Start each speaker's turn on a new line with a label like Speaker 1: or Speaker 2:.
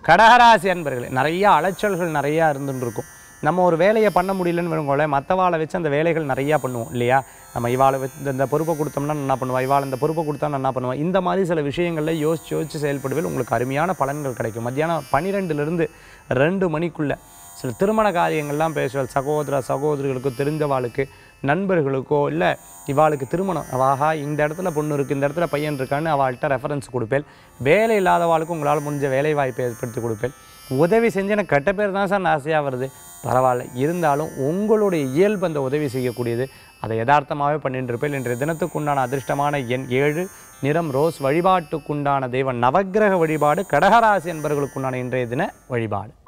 Speaker 1: கடகராசி அன்பர்களே நிறைய அலைச்சல்கள் நிறையா இருந்துட்டு இருக்கும் நம்ம ஒரு வேலையை பண்ண முடியலன்னு வருங்களே மற்றவாளை வச்சு அந்த வேலைகள் நிறையா பண்ணுவோம் இல்லையா நம்ம இவாளை வச்சு இந்த- இந்த பொறுப்பை கொடுத்தோம்னா என்ன பண்ணுவா இவாள் இந்த பொறுப்பை கொடுத்தா நான் என்ன பண்ணுவா இந்த மாதிரி சில விஷயங்களில் யோசிச்சு யோசிச்சு செயல்படுவேன் உங்களுக்கு அருமையான பலன்கள் கிடைக்கும் மத்தியானம் பன்னிரெண்டுலேருந்து ரெண்டு மணிக்குள்ளே சில திருமண காரியங்கள்லாம் பேசுவாள் சகோதர சகோதரிகளுக்கோ தெரிஞ்சவாளுக்கு நண்பர்களுக்கோ இல்லை இவாளுக்கு திருமணம் ஆஹா இந்த இடத்துல பொண்ணு இருக்குது இந்த இடத்துல பையன் இருக்கான்னு அவள்கிட்ட ரெஃபரன்ஸ் கொடுப்பேன் வேலை இல்லாதவாளுக்கு உங்களால் முடிஞ்ச வேலை வாய்ப்பை ஏற்படுத்தி கொடுப்பேன் உதவி செஞ்சு எனக்கு கெட்ட பேர் தான் சார் ஆசையாக வருது பரவாயில்ல இருந்தாலும் உங்களுடைய இயல்பு அந்த உதவி செய்யக்கூடியது அதை யதார்த்தமாகவே பண்ணிட்டு இருப்பேன் இன்றைய தினத்துக்குண்டான அதிர்ஷ்டமான எண் ஏழு நிறம் ரோஸ் வழிபாட்டுக்குண்டான தெய்வம் நவக்கிரக வழிபாடு கடகராசி என்பவர்களுக்குண்டான இன்றைய தின வழிபாடு